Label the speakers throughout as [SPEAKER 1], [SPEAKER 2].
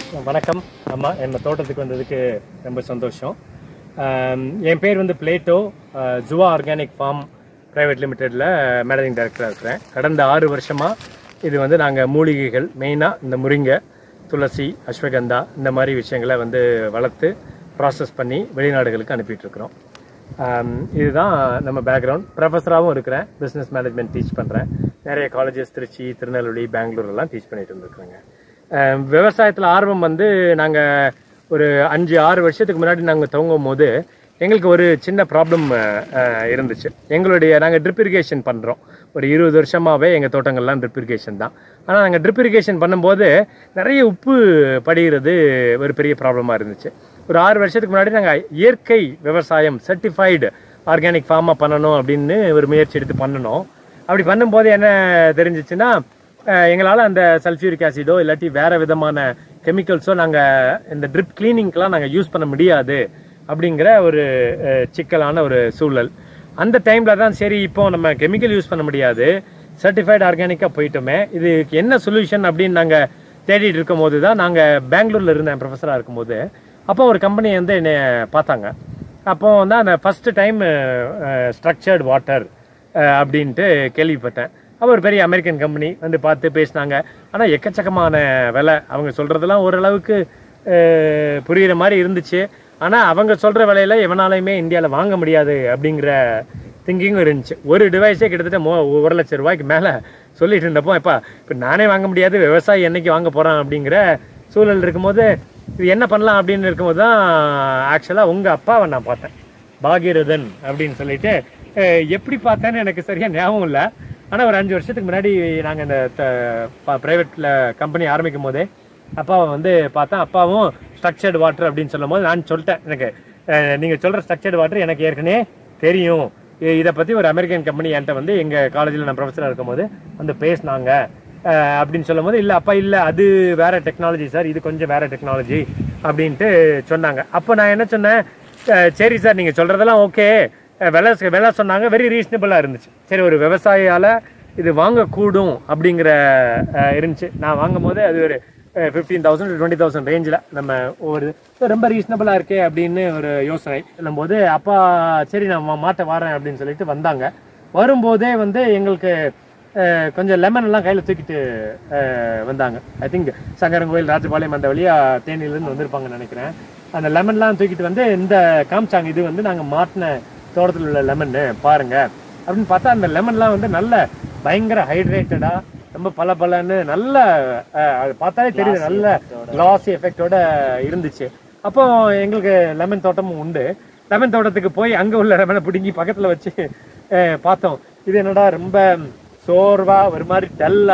[SPEAKER 1] வணக்கம் ஆமாம் நம்ம தோட்டத்துக்கு வந்ததுக்கு ரொம்ப சந்தோஷம் ஆம், என் பேர் வந்து பிளேட்டோ ஜுவா ஆர்கானிக் ஃபார்ம் பிரைவேட் லிமிடெடில் மேனேஜிங் டைரக்டராக இருக்கிறேன் கடந்த ஆறு வருஷமாக இது வந்து நாங்கள் மூலிகைகள் மெயினாக இந்த முருங்கை துளசி அஸ்வகந்தா இந்த மாதிரி விஷயங்களை வந்து வளர்த்து ப்ராசஸ் பண்ணி வெளிநாடுகளுக்கு அனுப்பிட்டு இருக்கிறோம் ஆம், இதுதான் நம்ம பேக்ரவுண்ட் ப்ரொஃபஸராகவும் இருக்கிறேன் பிஸ்னஸ் மேனேஜ்மெண்ட் டீச் பண்ணுறேன் நிறைய காலேஜஸ் திருச்சி திருநெல்வேலி பெங்களூர் எல்லாம் டீச் பண்ணிட்டு இருந்திருக்கிறேங்க விவசாயத்தில் ஆர்வம் வந்து நாங்கள் ஒரு அஞ்சு ஆறு வருஷத்துக்கு முன்னாடி நாங்கள் துவங்கும் போது எங்களுக்கு ஒரு சின்ன ப்ராப்ளம் இருந்துச்சு எங்களுடைய நாங்கள் ட்ரிப் இரிகேஷன் பண்ணுறோம் ஒரு இருபது வருஷமாகவே எங்கள் தோட்டங்கள்லாம் ட்ரிப் இரிகேஷன் தான் ஆனால் நாங்கள் ட்ரிப் இரிகேஷன் பண்ணும்போது நிறைய உப்பு படிகிறது ஒரு பெரிய ப்ராப்ளமாக இருந்துச்சு ஒரு ஆறு வருஷத்துக்கு முன்னாடி நாங்கள் இயற்கை விவசாயம் சர்டிஃபைடு ஆர்கானிக் ஃபார்மாக பண்ணணும் அப்படின்னு ஒரு முயற்சி எடுத்து பண்ணணும் அப்படி பண்ணும்போது என்ன தெரிஞ்சிச்சுன்னா எங்களால் அந்த சல்ஃபியூரிக் ஆசிடோ இல்லாட்டி வேற விதமான கெமிக்கல்ஸோ நாங்கள் இந்த ட்ரிப் கிளீனிங்க்கெலாம் நாங்கள் யூஸ் பண்ண முடியாது அப்படிங்கிற ஒரு அஹ், சிக்கலான ஒரு சூழல் அந்த டைமில் தான் சரி இப்போ நம்ம கெமிக்கல் யூஸ் பண்ண முடியாது சர்டிஃபைடு ஆர்கானிக்காக போயிட்டோமே இதுக்கு என்ன சொல்யூஷன் அப்படின்னு நாங்கள் தேடிட்டு இருக்கும்போது தான் நாங்கள் பெங்களூரில் இருந்தேன் ப்ரொஃபஸராக இருக்கும்போது அப்போ ஒரு கம்பெனி வந்து என்னை பார்த்தாங்க அப்போ வந்து அந்த ஃபர்ஸ்ட் டைம் ஸ்ட்ரக்சர்டு வாட்டர் அப்படின்ட்டு கேள்விப்பட்டேன் அப்போ ஒரு பெரிய அமெரிக்கன் கம்பெனி வந்து பார்த்து பேசினாங்க ஆனால் எக்கச்சக்கமான விலை அவங்க சொல்கிறதெல்லாம் ஓரளவுக்கு அஹ், புரியுற மாதிரி இருந்துச்சு ஆனால் அவங்க சொல்கிற விலையில எவனாலையுமே இந்தியாவில் வாங்க முடியாது அப்படிங்கிற திங்கிங்கும் இருந்துச்சு ஒரு டிவைஸே கிட்டத்தட்ட மோ ஒரு லட்சம் ரூபாய்க்கு மேலே சொல்லிட்டு இருந்தப்போ இப்போ இப்போ நானே வாங்க முடியாது விவசாயி என்னைக்கு வாங்க போகிறான் அப்படிங்கிற சூழல் இருக்கும்போது இது என்ன பண்ணலாம் அப்படின்னு இருக்கும்போது தான் ஆக்சுவலாக உங்கள் அப்பாவை நான் பார்த்தேன் பாகீரதன் அப்படின்னு சொல்லிட்டு அஹ், எப்படி பார்த்தேன்னு எனக்கு சரியாக ஞாபகம் இல்லை ஆனால் ஒரு அஞ்சு வருஷத்துக்கு முன்னாடி நாங்கள் இந்த ப்ரைவேட்டில் கம்பெனி ஆரம்பிக்கும் போதே அப்பாவை வந்து பார்த்தேன் அப்பாவும் ஸ்ட்ரக்சர்டு வாட்டர் அப்படின்னு சொல்லும் போது நான் சொல்லிட்டேன் எனக்கு அஹ், நீங்க சொல்ற ஸ்ட்ரக்சர்டு வாட்டர் எனக்கு ஏற்கனவே தெரியும் இ- இதை பத்தி ஒரு அமெரிக்கன் கம்பெனி என்கிட்ட வந்து எங்க காலேஜில் நான் ப்ரொஃபஸராக இருக்கும்போது வந்து பேசினாங்க அஹ், அப்படின்னு சொல்லும் போது இல்லை அப்பா இல்லை அது வேற டெக்னாலஜி சார் இது கொஞ்சம் வேற டெக்னாலஜி அப்படின்ட்டு சொன்னாங்க அப்போ நான் என்ன சொன்னேன் அஹ், சரி சார் நீங்கள் சொல்றதெல்லாம் ஓகே விலை விலை சொன்னாங்க வெரி ரீசனபிளாக இருந்துச்சு சரி ஒரு விவசாயியால இது வாங்கக்கூடும் அப்படிங்கிற அஹ், இருந்துச்சு நான் வாங்கும் போது அது ஒரு ஃபிஃப்டீன் தௌசண்ட் டுவெண்ட்டி தௌசண்ட் ரேஞ்சில் நம்ம ஒரு ரொம்ப ரீசனபிளாக இருக்கே அப்படின்னு ஒரு யோசனை போது அப்பா சரி நான் மா- மாட்ட வரேன் அப்படின்னு சொல்லிட்டு வந்தாங்க வரும்போதே வந்து எங்களுக்கு அஹ், கொஞ்சம் லெமன் எல்லாம் கையில் தூக்கிட்டு அஹ், வந்தாங்க ஐ திங்க் சங்கரங்கோயில் ராஜபாளையம் அந்த வழியா தேனியிலேருந்து வந்திருப்பாங்கன்னு நினைக்கிறேன் அந்த லெமன்லாம் தூக்கிட்டு வந்து இந்த காமிச்சாங்க இது வந்து நாங்கள் மாட்டின தோட்டத்தில் உள்ள லெமன்னு பாருங்க அப்படின்னு பார்த்தா அந்த லெமன்லாம் வந்து நல்ல பயங்கர ஹைட்ரேட்டடா ரொம்ப பல பலன்னு நல்ல அஹ், அது பார்த்தாலே தெரியுது நல்ல கிளாசி எஃபெக்டோட இருந்துச்சு அப்போ எங்களுக்கு லெமன் தோட்டமும் உண்டு லெமன் தோட்டத்துக்கு போய் அங்க உள்ள லெமனை பிடுங்கி பக்கத்துல வச்சு அஹ், பார்த்தோம் இது என்னடா ரொம்ப சோர்வா ஒரு மாதிரி டல்லா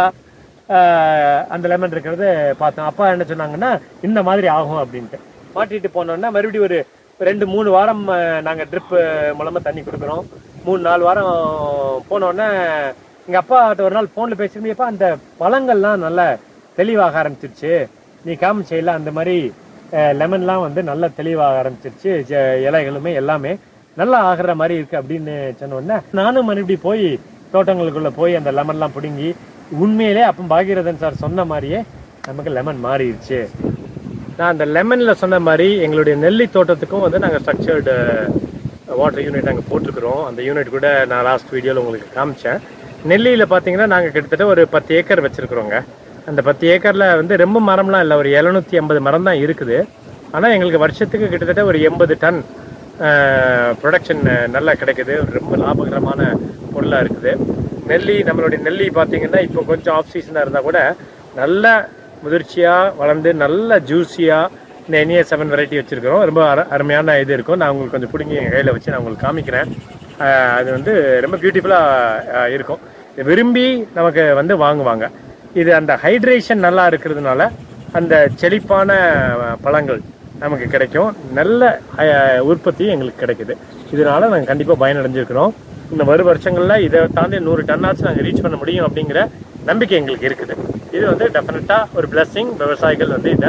[SPEAKER 1] அந்த லெமன் இருக்கிறது பார்த்தோம் அப்பா என்ன சொன்னாங்கன்னா இந்த மாதிரி ஆகும் அப்படின்ட்டு மாட்டிட்டு போனோம்னா மறுபடியும் ஒரு ரெண்டு மூணு வாரம் அஹ், நாங்க ட்ரிப் மூலமா தண்ணி கொடுக்குறோம் மூணு நாலு வாரம் போனோடனே எங்க அப்பா ஒரு நாள் போன்ல பேசிருந்தப்பா அந்த பழங்கள்லாம் நல்லா தெளிவாக ஆரம்பிச்சிருச்சு நீ காமிச்சையில அந்த மாதிரி லெமன்லாம் வந்து நல்லா தெளிவாக ஆரம்பிச்சிருச்சு ஜ- இலைகளுமே எல்லாமே நல்லா ஆகுற மாதிரி இருக்கு அப்படின்னு சொன்ன உடனே நானும் மறுபடியும் போய் தோட்டங்களுக்குள்ள போய் அந்த லெமன்லாம் பிடுங்கி உண்மையிலே அப்போ பாகீரதன் சார் சொன்ன மாதிரியே நமக்கு லெமன் மாறிடுச்சு நான் அந்த லெமன்ல சொன்ன மாதிரி எங்களுடைய நெல்லி தோட்டத்துக்கும் வந்து நாங்கள் ஸ்ட்ரக்சர்டு வாட்டர் யூனிட் நாங்கள் போட்டிருக்கிறோம் அந்த யூனிட் கூட நான் லாஸ்ட் வீடியோவில் உங்களுக்கு காமிச்சேன் நெல்லியில் பார்த்தீங்கன்னா நாங்கள் கிட்டத்தட்ட ஒரு பத்து ஏக்கர் வச்சுருக்குறோங்க அந்த பத்து ஏக்கரில் வந்து ரொம்ப மரம்லாம் இல்லை ஒரு எழுநூற்றி ஐம்பது மரம் தான் இருக்குது ஆனால் எங்களுக்கு வருஷத்துக்கு கிட்டத்தட்ட ஒரு எண்பது டன் ப்ரொடக்ஷன் நல்லா கிடைக்குது ரொம்ப லாபகரமான பொருளாக இருக்குது நெல்லி நம்மளுடைய நெல்லி பார்த்தீங்கன்னா இப்போ கொஞ்சம் ஆஃப் சீசனாக இருந்தால் கூட நல்ல முதிர்ச்சியாக வளர்ந்து நல்ல ஜூஸியாக இந்த என்ஏ செவன் வெரைட்டி வச்சுருக்கிறோம் ரொம்ப அரு அருமையான இது இருக்கும் நான் உங்களுக்கு கொஞ்சம் பிடுங்கி என் கையில் வச்சு நான் உங்களுக்கு காமிக்கிறேன் ஆஹ் அது வந்து ரொம்ப பியூட்டிஃபுல்லாக இருக்கும் இதை விரும்பி நமக்கு வந்து வாங்குவாங்க இது அந்த ஹைட்ரேஷன் நல்லா இருக்கிறதுனால அந்த செழிப்பான அஹ், பழங்கள் நமக்கு கிடைக்கும் நல்ல அஹ், உற்பத்தி எங்களுக்கு கிடைக்குது இதனால நாங்கள் கண்டிப்பாக பயனடைஞ்சிருக்கிறோம் இந்த வரும் வருஷங்களில் இதை தாண்டி நூறு டன்னாச்சும் நாங்கள் ரீச் பண்ண முடியும் அப்படிங்கிற நம்பிக்கை எங்களுக்கு இருக்குது இது வந்து டெஃபினட்டாக ஒரு பிளஸ்ஸிங் விவசாயிகள் வந்து இதை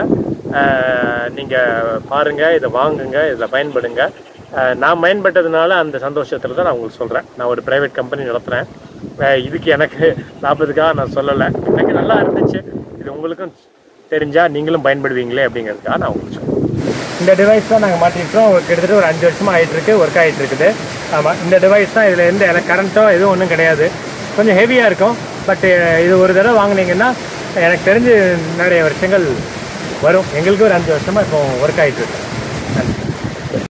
[SPEAKER 1] நீங்கள் பாருங்கள் இதை வாங்குங்க இதில் பயன்படுங்க அஹ், நான் பயன்பட்டதுனால அந்த சந்தோஷத்தில் தான் நான் உங்களுக்கு சொல்கிறேன் நான் ஒரு ப்ரைவேட் கம்பெனி நடத்துகிறேன் இதுக்கு எனக்கு லாபத்துக்காக நான் சொல்லலை எனக்கு நல்லா இருந்துச்சு இது உங்களுக்கும் தெரிஞ்சால் நீங்களும் பயன்படுவீங்களே அப்படிங்கிறதுக்காக நான் உங்களுக்கு சொல்றேன் இந்த டிவைஸ் தான் நாங்கள் மாட்டிருக்கோம் கிட்டத்தட்ட ஒரு அஞ்சு வருஷமாக ஆயிட்டு இருக்கு ஒர்க் ஆகிட்டு இருக்குது ஆமாம் இந்த டிவைஸ் தான் இதில் எந்த எனக்கு கரண்ட்டோ எதுவும் ஒன்றும் கிடையாது கொஞ்சம் ஹெவியாக இருக்கும் பட் இது ஒரு தடவை வாங்குனீங்கன்னா எனக்கு தெரிஞ்சு நிறைய வருஷங்கள் வரும் எங்களுக்கு ஒரு அஞ்சு வருஷமாக இப்போ ஒர்க் ஆகிட்டு இருக்கு